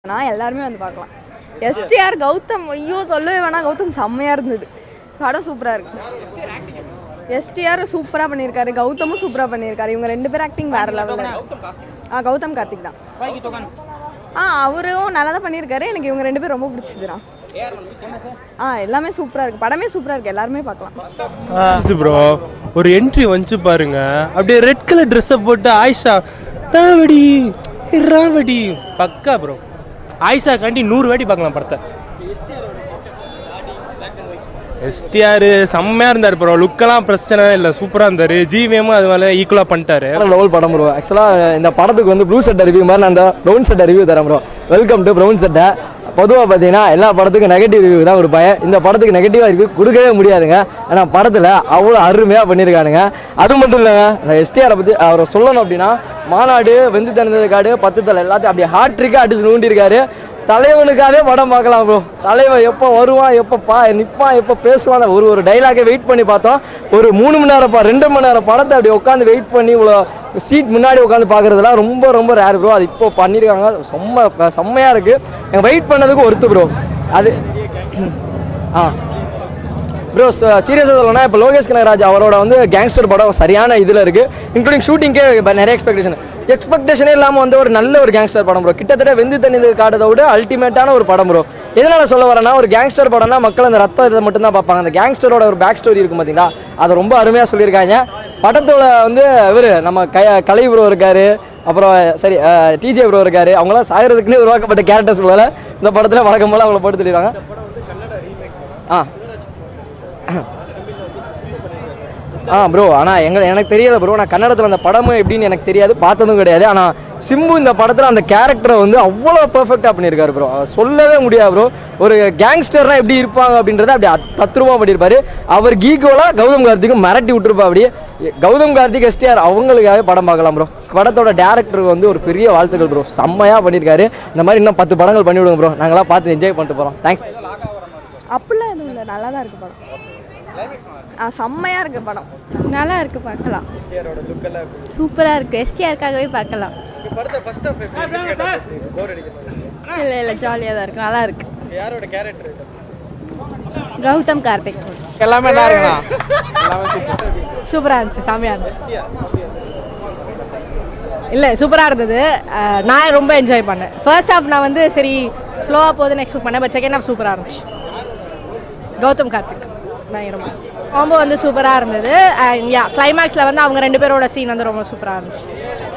நான் எல்லாருமே வந்து பார்க்கலாம் எஸ்டிஆர் கௌதம் ஐயோ சொல்லவே வேணாம் கௌதம் செம்மையாக இருந்தது படம் சூப்பராக இருக்கு எஸ்டிஆர் சூப்பராக பண்ணியிருக்காரு கௌதமும் சூப்பராக பண்ணியிருக்காரு இவங்க ரெண்டு பேரும் ஆக்டிங் வேற லெவலில் ஆ கௌதம் கார்த்திக் தான் ஆ அவரும் நல்லா தான் பண்ணியிருக்காரு எனக்கு இவங்க ரெண்டு பேரும் ரொம்ப பிடிச்சதுண்ணா ஆ எல்லாமே சூப்பராக இருக்குது படமே சூப்பராக இருக்குது எல்லாருமே பார்க்கலாம் வந்துச்சு ப்ரோ ஒரு என்ட்ரி வந்துச்சு பாருங்க அப்படியே ரெட் கலர் ட்ரெஸ்ஸை போட்டு ஆயிஷா ராவடி ராவடி பக்கா ப்ரோ ஆயிஷா காண்டி நூறு வாட்டி பார்க்கலாம் படத்தை எஸ்டிஆர் செம்மையா இருந்தார் ப்ரோ லுக்கெல்லாம் பிரச்சனை இல்லை சூப்பராக இருந்தார் ஜிவிஎமும் அது மேலே ஈக்குவலாக பண்ணிட்டாரு வேற லெவல் படம் ப்ரோ ஆக்சுவலாக இந்த படத்துக்கு வந்து ப்ளூ சட்டை ரிவ்யூ மாதிரி நான் அந்த ப்ரௌன் சட்டை ரிவ்யூ தரேன் ப்ரோ வெல்கம் டு ப்ரௌன் சட்டை பொதுவாக பார்த்தீங்கன்னா எல்லா படத்துக்கும் நெகட்டிவ் ரிவ்யூ தான் ஒரு பையன் இந்த படத்துக்கு நெகட்டிவாக ரிவ்யூ கொடுக்கவே முடியாதுங்க ஏன்னா படத்தில் அவ்வளோ அருமையாக பண்ணியிருக்கானுங்க அது மட்டும் இல்லைங்க இந்த எஸ்டிஆரை பற்றி அவரை சொல்லணும் அப்படின்னா மாநாடு வெந்து தந்தது காடு பத்து தலை எல்லாத்தையும் அப்படியே ஹார்ட் ட்ரிக்காக அடிச்சு நூண்டிருக்காரு தலைவனுக்காகவே படம் பார்க்கலாம் ப்ரோ தலைவன் எப்போ வருவான் எப்போ பா நிற்பான் எப்போ பேசுவான் ஒரு ஒரு டைலாகை வெயிட் பண்ணி பார்த்தோம் ஒரு மூணு மணி நேரம் பா- ரெண்டு மணி நேரம் படத்தை அப்படி உட்காந்து வெயிட் பண்ணி இவ்வளோ சீட் முன்னாடி உட்காந்து பார்க்குறதுலாம் ரொம்ப ரொம்ப ரேர் ப்ரோ அது இப்போ பண்ணியிருக்காங்க செம்ம செம்மையாக இருக்குது எனக்கு வெயிட் பண்ணதுக்கு ஒருத்து ப்ரோ அது ஆ ப்ரோ சீரியஸாக சொல்லணும்னா இப்போ லோகேஷ் கனகராஜ் அவரோட வந்து கேங்ஸ்டர் படம் சரியான இதில் இருக்குது இன்க்ளூடிங் ஷூட்டிங்கே நிறைய எக்ஸ்பெக்டேஷன் எக்ஸ்பெக்டேஷனே இல்லாமல் வந்து ஒரு நல்ல ஒரு கேங்ஸ்டர் படம் ப்ரோ கிட்டத்தட்ட வெந்து தண்ணி காட்டுறதை விட அல்டிமேட்டான ஒரு படம் ப்ரோ எதனால் சொல்ல வரேன்னா ஒரு கேங்ஸ்டர் படம்னா மக்கள் அந்த ரத்தம் இதை மட்டும் தான் பார்ப்பாங்க அந்த கேங்ஸ்டரோட ஒரு பேக் ஸ்டோரி இருக்கும் பார்த்தீங்களா அதை ரொம்ப அருமையாக சொல்லியிருக்காங்க படத்தோட வந்து இவர் நம்ம க கலை ப்ரோ இருக்காரு அப்புறம் சரி டிஜே ப்ரோ இருக்காரு அவங்களாம் சாகிறதுக்குன்னு உருவாக்கப்பட்ட கேரக்டர்ஸ் போல இந்த படத்தில் வழக்கம் போல அவங்கள போட்டு தெரியுறாங்க ஆ ஆ ப்ரோ ஆனால் எங்க எனக்கு தெரியல ப்ரோ நான் கன்னடத்தில் அந்த படமும் எப்படின்னு எனக்கு தெரியாது பார்த்ததும் கிடையாது ஆனால் சிம்பு இந்த படத்தில் அந்த கேரக்டரை வந்து அவ்வளோ பெர்ஃபெக்டாக பண்ணியிருக்காரு ப்ரோ சொல்லவே முடியாது ப்ரோ ஒரு கேங்ஸ்டர்னா எப்படி இருப்பாங்க அப்படின்றத அப்படி அத்- தத்ரூபமாக பண்ணியிருப்பாரு அவர் கீகோலாக கௌதம் கார்த்திக்கும் மிரட்டி விட்டுருப்பா அப்படி கௌதம் கார்த்திக் எஸ்டிஆர் அவங்களுக்காகவே படம் பார்க்கலாம் ப்ரோ படத்தோட டேரக்டருக்கு வந்து ஒரு பெரிய வாழ்த்துக்கள் ப்ரோ செம்மையாக பண்ணியிருக்காரு இந்த மாதிரி இன்னும் பத்து படங்கள் பண்ணி விடுங்க ப்ரோ நாங்களாம் பார்த்து என்ஜாய் பண்ணிட்டு போகிறோம் தேங்க்ஸ் அப்படிலாம் எதுவும் இல்லை நல்லா தான் இருக்குது படம் ஆ செம்மையாக இருக்குது படம் நல்லா இருக்கு பார்க்கலாம் சூப்பராக இருக்கு எஸ்டிஆருக்காகவே பார்க்கலாம் இல்லை இல்லை ஜாலியாக தான் இருக்கு நல்லா இருக்கு கௌதம் கார்த்திக் எல்லாமே நல்லா இருக்குண்ணா சூப்பராக இருந்துச்சு செம்மையாக இருந்துச்சு இல்லை சூப்பராக இருந்தது அஹ், நான் ரொம்ப என்ஜாய் பண்ணேன் ஃபர்ஸ்ட் ஹாஃப் நான் வந்து சரி ஸ்லோவாக போகுதுன்னு எக்ஸ்பெக்ட் பண்ணேன் பட் செகண்ட் ஹாஃப் சூப்பராக இருந்துச்சு கௌதம் கார்த்திக் பயங்கரமா காம்போ வந்து சூப்பராக இருந்தது அண்ட் யா கிளைமேக்ஸில் வந்து அவங்க ரெண்டு பேரோட சீன் வந்து ரொம்ப சூப்பராக இருந்துச்சு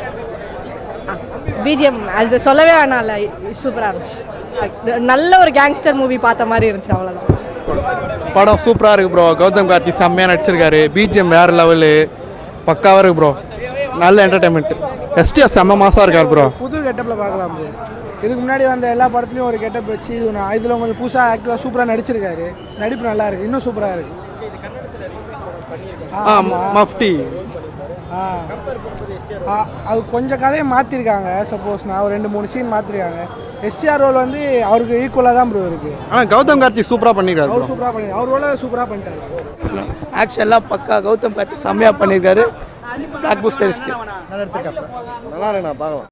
பிஜிஎம் அது சொல்லவே வேணாம்ல சூப்பராக இருந்துச்சு நல்ல ஒரு கேங்ஸ்டர் மூவி பார்த்த மாதிரி இருந்துச்சு அவ்வளோதான் படம் சூப்பராக இருக்கு ப்ரோ கௌதம் கார்த்தி செம்மையாக நடிச்சிருக்காரு பிஜிஎம் வேற லெவலு பக்காவாக இருக்கு ப்ரோ நல்ல என்டர்டைன்மெண்ட் எஸ்டிஎஃப் செம்ம மாசாக இருக்கார் ப்ரோ புது கெட்டப்பில் பார்க்கலாம் bro. இதுக்கு முன்னாடி வந்த எல்லா படத்துலையும் ஒரு கெட்டப் வச்சு இது நான் இதில் கொஞ்சம் புதுசாக ஆக்டிவாக சூப்பராக நடிச்சிருக்காரு நடிப்பு நல்லா இருக்கு இன்னும் சூப்பராக இருக்கு ஆ மஃப்டி ஆ ஆ, அது கொஞ்சம் கதையை மாற்றிருக்காங்க சப்போஸ் நான் ஒரு ரெண்டு மூணு சீன் மாற்றிருக்காங்க எஸ்டிஆர் ரோல் வந்து அவருக்கு ஈக்குவலாக தான் ப்ரோ இருக்கு ஆனால் கௌதம் கார்த்தி சூப்பராக பண்ணியிருக்காரு அவர் சூப்பராக பண்ணி அவர் ரோலை சூப்பராக பண்ணிட்டாரு ஆக்ஷன்லாம் பக்கா கௌதம் கார்த்தி செம்மையாக பண்ணியிருக்காரு பிளாக் பூஸ்டர் நல்லா இருக்குண்ணா பார்க்கலாம்